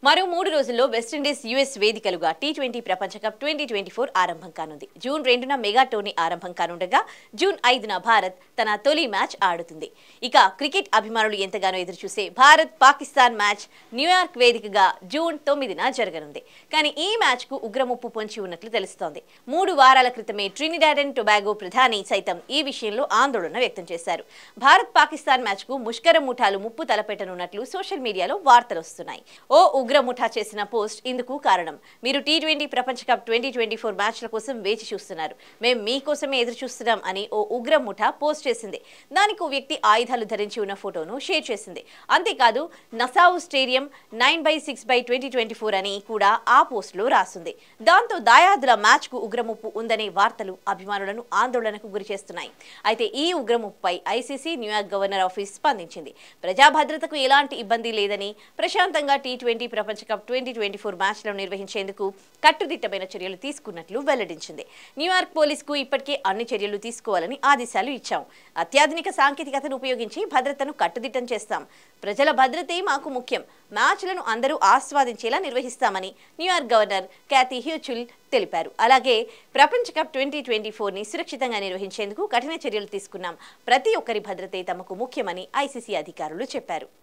మరో మూడు రోజుల్లో వెస్టిండీస్ యుఎస్ వేదికలుగా టీ ట్వంటీ ప్రపంచ కప్ ట్వంటీ ట్వంటీ ఫోర్ ఆరంభం కానుంది జూన్ రెండున మెగా టోర్నీ ఆరంభం కానుండగా జూన్ ఐదున భారత్ తన తొలి మ్యాచ్ ఆడుతుంది ఇక క్రికెట్ అభిమానులు ఎంతగానో ఎదురుచూసే భారత్ పాకిస్తాన్ మ్యాచ్ న్యూయార్క్ వేదికగా జూన్ తొమ్మిదిన జరగనుంది కానీ ఈ మ్యాచ్ కు ఉగ్రముప్పు పొంచి ఉన్నట్లు తెలుస్తోంది మూడు వారాల క్రితమే ట్రినిడాడ్ అండ్ టొబాగో ప్రధాని సైతం ఈ విషయంలో ఆందోళన వ్యక్తం చేశారు భారత్ పాకిస్తాన్ మ్యాచ్ కు ముష్కర ముఠాలు ముప్పు తలపెట్టనున్నట్లు సోషల్ మీడియాలో వార్తలు వస్తున్నాయి ఓ ఉగ్ర ముఠా చేసిన పోస్ట్ ఇందుకు కారణం మీరు టీ ట్వంటీ ప్రపంచ కప్ ట్వంటీ ట్వంటీ ఫోర్ మ్యాచ్ల కోసం వేచి చూస్తున్నారు మేము మీకోసమే ఎదురు చూస్తున్నాం అని ఓ ఉగ్ర ముఠా పోస్ట్ చేసింది దానికి ఓ వ్యక్తి ఆయుధాలు ధరించి ఉన్న ఫోటోను షేర్ చేసింది అంతేకాదు Nassau stadium nine by six by twenty twenty four అని కూడా ఆ పోస్టులో రాస్తుంది దాంతో దాయాదుల మ్యాచ్ కు ఉగ్రముప్పు ఉందనే వార్తలు అభిమానులను ఆందోళనకు గురి చేస్తున్నాయి అయితే ఈ ఉగ్రముప్పుపై ఐసీసీ న్యూయార్క్ గవర్నర్ ఆఫీస్ స్పందించింది ప్రజా భద్రతకు ఎలాంటి ఇబ్బంది లేదని ప్రశాంతంగా టీ ట్వంటీ ప్రపంచ కప్ ట్వంటీ ట్వంటీ ఫోర్ మ్యాచ్లను నిర్వహించేందుకు కట్టుదిట్టమైన చర్యలు తీసుకున్నట్లు వెల్లడించింది న్యూయార్క్ పోలీసుకు ఇప్పటికే అన్ని చర్యలు తీసుకోవాలని ఆదేశాలు ఇచ్చాం అత్యాధునిక సాంకేతికతను ఉపయోగించి భద్రతను కట్టుదిట్టం చేస్తాం ప్రజల భద్రతే మాకు ముఖ్యం మ్యాచ్లను అందరూ ఆస్వాదించేలా నిర్వహిస్తామని న్యూయార్క్ గవర్నర్ క్యాథీ హ్యూచుల్ తెలిపారు అలాగే ప్రపంచ కప్ ట్వంటీ ట్వంటీ ఫోర్ని సురక్షితంగా నిర్వహించేందుకు కఠిన చర్యలు తీసుకున్నాం ప్రతి ఒక్కరి భద్రతే తమకు ముఖ్యమని ఐసీసీ అధికారులు చెప్పారు